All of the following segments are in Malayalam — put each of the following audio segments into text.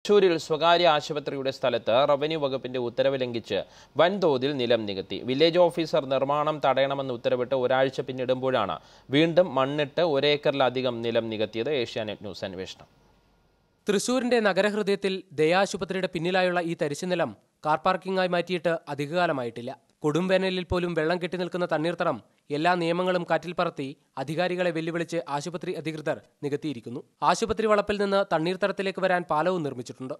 തൃശൂരിൽ സ്വകാര്യ ആശുപത്രിയുടെ സ്ഥലത്ത് റവന്യൂ വകുപ്പിന്റെ ഉത്തരവ് ലംഘിച്ച് വൻതോതിൽ നിലം നികത്തി വില്ലേജ് ഓഫീസർ നിർമ്മാണം തടയണമെന്ന് ഉത്തരവിട്ട് ഒരാഴ്ച പിന്നിടുമ്പോഴാണ് വീണ്ടും മണ്ണിട്ട് ഒരേക്കറിലധികം നിലം നികത്തിയത് ഏഷ്യാനെറ്റ് ന്യൂസ് അന്വേഷണം തൃശൂരിന്റെ നഗരഹൃദയത്തിൽ ദയാശുപത്രിയുടെ പിന്നിലായുള്ള ഈ തരിശുനിലം കാർ പാർക്കിംഗായി മാറ്റിയിട്ട് അധികകാലമായിട്ടില്ല കൊടുംവേനലിൽ പോലും വെള്ളം കെട്ടി നിൽക്കുന്ന തണ്ണീർത്തടം എല്ലാ നിയമങ്ങളും കാറ്റിൽ പറത്തി അധികാരികളെ വെല്ലുവിളിച്ച് ആശുപത്രി അധികൃതർ നികത്തിയിരിക്കുന്നു ആശുപത്രി വളപ്പിൽ നിന്ന് തണ്ണീർത്തടത്തിലേക്ക് വരാൻ പാലവും നിർമ്മിച്ചിട്ടുണ്ട്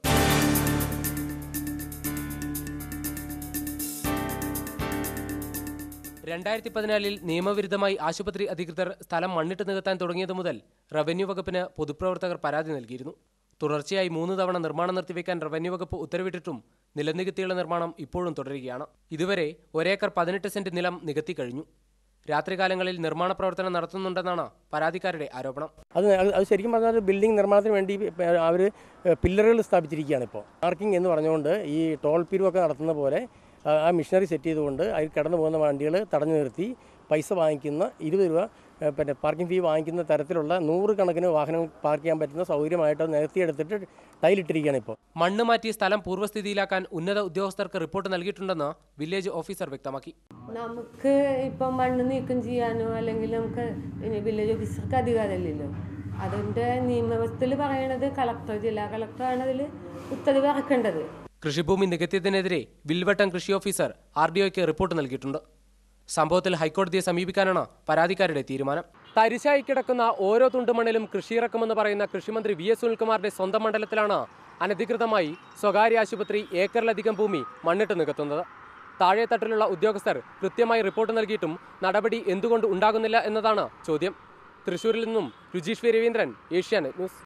രണ്ടായിരത്തി പതിനാലിൽ നിയമവിരുദ്ധമായി ആശുപത്രി അധികൃതർ സ്ഥലം മണ്ണിട്ട് നികത്താൻ തുടങ്ങിയതു മുതൽ റവന്യൂ വകുപ്പിന് പൊതുപ്രവർത്തകർ പരാതി നൽകിയിരുന്നു തുടർച്ചയായി മൂന്ന് തവണ നിർമ്മാണം നിർത്തിവെക്കാൻ റവന്യൂ വകുപ്പ് ഉത്തരവിട്ടിട്ടും നിലനികത്തിയുള്ള നിർമ്മാണം ഇപ്പോഴും തുടരുകയാണ് ഇതുവരെ ഒരേക്കർ പതിനെട്ട് സെന്റ് നിലം നികത്തി കഴിഞ്ഞു രാത്രികാലങ്ങളിൽ നിർമ്മാണ പ്രവർത്തനം നടത്തുന്നുണ്ടെന്നാണ് പരാതിക്കാരുടെ ആരോപണം അത് അത് അത് ശരിക്കും പറഞ്ഞാൽ ബിൽഡിംഗ് നിർമ്മാണത്തിന് വേണ്ടി അവർ പില്ലറുകൾ സ്ഥാപിച്ചിരിക്കുകയാണ് ഇപ്പോൾ പാർക്കിംഗ് എന്ന് പറഞ്ഞുകൊണ്ട് ഈ ടോൾ പിരിവൊക്കെ നടത്തുന്ന പോലെ ആ, ആ മിഷനറി സെറ്റ് ചെയ്തുകൊണ്ട് അതിൽ കടന്നു പോകുന്ന വണ്ടികൾ തടഞ്ഞു നിർത്തി പൈസ വാങ്ങിക്കുന്ന ഇരുപത് രൂപ ഏ, പിന്നെ പാർക്കിംഗ് ഫീ വാങ്ങിക്കുന്ന തരത്തിലുള്ള നൂറുകണക്കിന് വാഹനങ്ങൾ പാർക്ക് ചെയ്യാൻ പറ്റുന്ന സൗകര്യമായിട്ട് അത് നിരത്തിയെടുത്തിട്ട് ടൈലിട്ടിരിക്കുകയാണ് ഇപ്പോൾ മണ്ണ് മാറ്റി സ്ഥലം പൂർവ്വസ്ഥിതിയിലാക്കാൻ ഉന്നത ഉദ്യോഗസ്ഥർക്ക് റിപ്പോർട്ട് നൽകിയിട്ടുണ്ടെന്ന് വില്ലേജ് ഓഫീസർ വ്യക്തമാക്കി നമുക്ക് ഇപ്പം മണ്ണ് നീക്കം ചെയ്യാനോ അല്ലെങ്കിൽ നമുക്ക് ഇനി വില്ലേജ് ഓഫീസർക്ക് അധികാരമില്ലല്ലോ അതിൻ്റെ നിയമവ്യവസ്ഥയിൽ പറയണത് കളക്ടർ ജില്ലാ കളക്ടറാണ് അതിൽ ഉത്തരവ് ഇറക്കേണ്ടത് കൃഷിഭൂമി നികത്തിയതിനെതിരെ വിൽവട്ടം കൃഷി ഓഫീസർ ആർ ഡി ഒക്ക് റിപ്പോർട്ട് നൽകിയിട്ടുണ്ട് സംഭവത്തിൽ ഹൈക്കോടതിയെ സമീപിക്കാനാണ് പരാതിക്കാരുടെ തീരുമാനം തരിശായി കിടക്കുന്ന ഓരോ തുണ്ടുമണ്ണിലും കൃഷിയിറക്കുമെന്ന് പറയുന്ന കൃഷിമന്ത്രി വി എസ് സുനിൽകുമാറിന്റെ സ്വന്തം മണ്ഡലത്തിലാണ് അനധികൃതമായി സ്വകാര്യ ആശുപത്രി ഏക്കറിലധികം ഭൂമി മണ്ണിട്ട് നികത്തുന്നത് താഴെത്തട്ടിലുള്ള ഉദ്യോഗസ്ഥർ കൃത്യമായി റിപ്പോർട്ട് നൽകിയിട്ടും നടപടി എന്തുകൊണ്ട് ഉണ്ടാകുന്നില്ല എന്നതാണ് ചോദ്യം തൃശൂരിൽ നിന്നും രുചീഷ് വി രവീന്ദ്രൻ ഏഷ്യാനെറ്റ് ന്യൂസ്